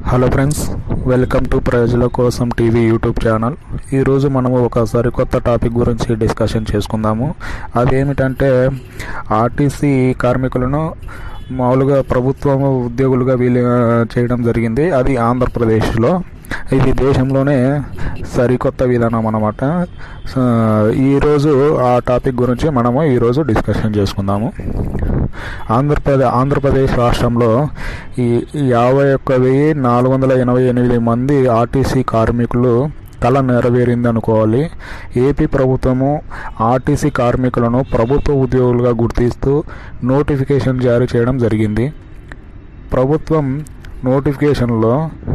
hello friends welcome to ప్రజల కోసం TV YouTube channel ఈరోజు మనము ఒక సరికొత్త టాపిక్ గురించి డిస్కషన్ చేసుకుందాము అదేమిటంటే ఆర్టీసీ కార్మికులను మామూలుగా ప్రభుత్వం ఉద్యోగులుగా వీలు చేయడం జరిగింది అది ఆంధ్రప్రదేశ్లో ఇది దేశంలోనే సరికొత్త విధానం అన్నమాట సో, ఈరోజు ఆ టాపిక్ గురించి మనము ఈరోజు డిస్కషన్ చేసుకుందాము ఆంధ్రప్రదేశ్ ఆంధ్రప్రదేశ్ రాష్ట్రంలో ఈ యాభై ఒక్క వెయ్యి నాలుగు వందల ఎనభై ఎనిమిది మంది ఆర్టీసీ కార్మికులు కళ నెరవేరింది అనుకోవాలి ఏపీ ప్రభుత్వము ఆర్టీసీ కార్మికులను ప్రభుత్వ ఉద్యోగులుగా గుర్తిస్తూ నోటిఫికేషన్ జారీ చేయడం జరిగింది ప్రభుత్వం నోటిఫికేషన్లో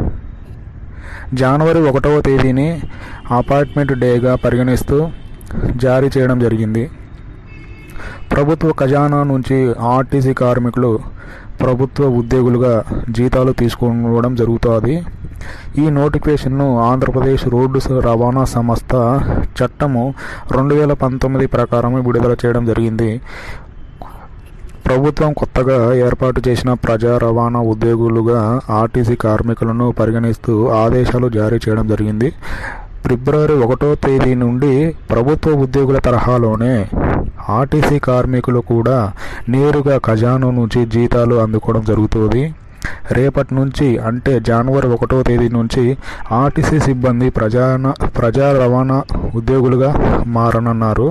జనవరి ఒకటవ తేదీని అపార్ట్మెంట్ డేగా పరిగణిస్తూ జారీ చేయడం జరిగింది ప్రభుత్వ ఖజానా నుంచి ఆర్టీసీ కార్మికులు ప్రభుత్వ ఉద్యోగులుగా జీతాలు తీసుకోవడం జరుగుతుంది ఈ నోటిఫికేషన్ను ఆంధ్రప్రదేశ్ రోడ్డు స- రవాణా సంస్థ చట్టము రెండు వేల పంతొమ్మిది ప్రకారం విడుదల చేయడం జరిగింది ప్రభుత్వం కొత్తగా ఏర్పాటు చేసిన ప్రజా రవాణా ఉద్యోగులుగా ఆర్టీసీ కార్మికులను పరిగణిస్తూ ఆదేశాలు జారీ చేయడం జరిగింది ఫిబ్రవరి ఒకటో తేదీ నుండి ప్రభుత్వ ఉద్యోగుల తరహాలోనే ఆర్టీసీ కార్మికులు కూడా నేరుగా ఖజానా నుంచి జీతాలు అందుకోవడం జరుగుతుంది రేపటి నుంచి అంటే జనవరి ఒకటో తేదీ నుంచి ఆర్టీసీ సిబ్బంది ప్రజా ప్రజా రవాణా ఉద్యోగులుగా మారనున్నారు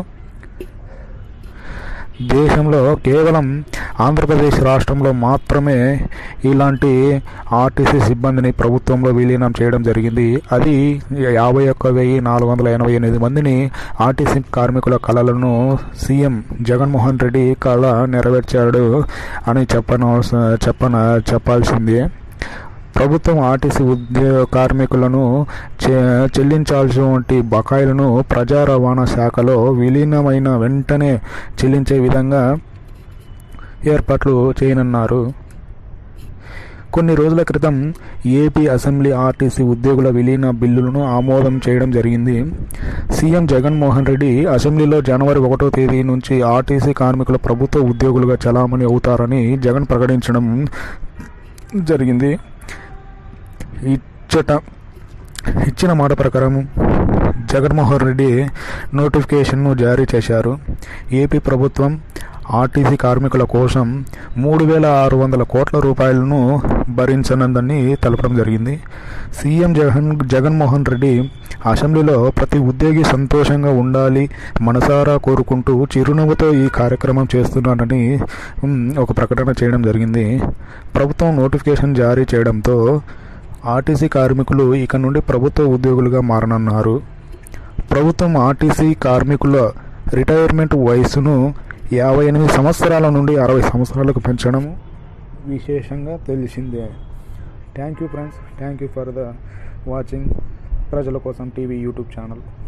దేశంలో కేవలం ఆంధ్రప్రదేశ్ రాష్ట్రంలో మాత్రమే ఇలాంటి ఆర్టీసీ సిబ్బందిని ప్రభుత్వంలో విలీనం చేయడం జరిగింది అది యాభై ఒక్క వెయ్యి నాలుగు వందల ఎనభై ఎనిమిది మందిని ఆర్టీసీ కార్మికుల కళలను సీఎం జగన్మోహన్ రెడ్డి కళ నెరవేర్చాడు అని చెప్పన చెప్పన చెప్పాల్సిందే ప్రభుత్వం ఆర్టీసీ ఉద్యోగ కార్మికులను చె చెల్లించాల్సినటువంటి బకాయిలను ప్రజా రవాణా శాఖలో విలీనమైన వెంటనే చెల్లించే విధంగా ఏర్పాట్లు చేయనున్నారు కొన్ని రోజుల క్రితం ఏపీ అసెంబ్లీ ఆర్టీసీ ఉద్యోగుల విలీన బిల్లులను ఆమోదం చేయడం జరిగింది సీఎం జగన్మోహన్ రెడ్డి అసెంబ్లీలో జనవరి ఒకటో తేదీ నుంచి ఆర్టీసీ కార్మికుల ప్రభుత్వ ఉద్యోగులుగా చలామణి అవుతారని జగన్ ప్రకటించడం జరిగింది ఇచ్చట ఇచ్చిన మాట ప్రకారం జగన్మోహన్ రెడ్డి నోటిఫికేషన్ను జారీ చేశారు ఏపీ ప్రభుత్వం ఆర్టీసీ కార్మికుల కోసం మూడు వేల ఆరు వందల కోట్ల రూపాయలను భరించనుందని తెలపడం జరిగింది సీఎం జగన్ జగన్మోహన్ రెడ్డి అసెంబ్లీలో ప్రతి ఉద్యోగి సంతోషంగా ఉండాలి మనసారా కోరుకుంటూ చిరునవ్వుతో ఈ కార్యక్రమం చేస్తున్నానని ఉమ్, ఒక ప్రకటన చేయడం జరిగింది ప్రభుత్వం నోటిఫికేషన్ జారీ చేయడంతో ఆర్టీసీ కార్మికులు ఇక నుండి ప్రభుత్వ ఉద్యోగులుగా మారనున్నారు ప్రభుత్వం ఆర్టీసీ కార్మికుల రిటైర్మెంట్ వయసును యాభై ఎనిమిది సంవత్సరాల నుండి అరవై సంవత్సరాలకు పెంచడం విశేషంగా తెలిసిందే thank you friends thank you for the watching ప్రజల కోసం టీవీ యూట్యూబ్ ఛానల్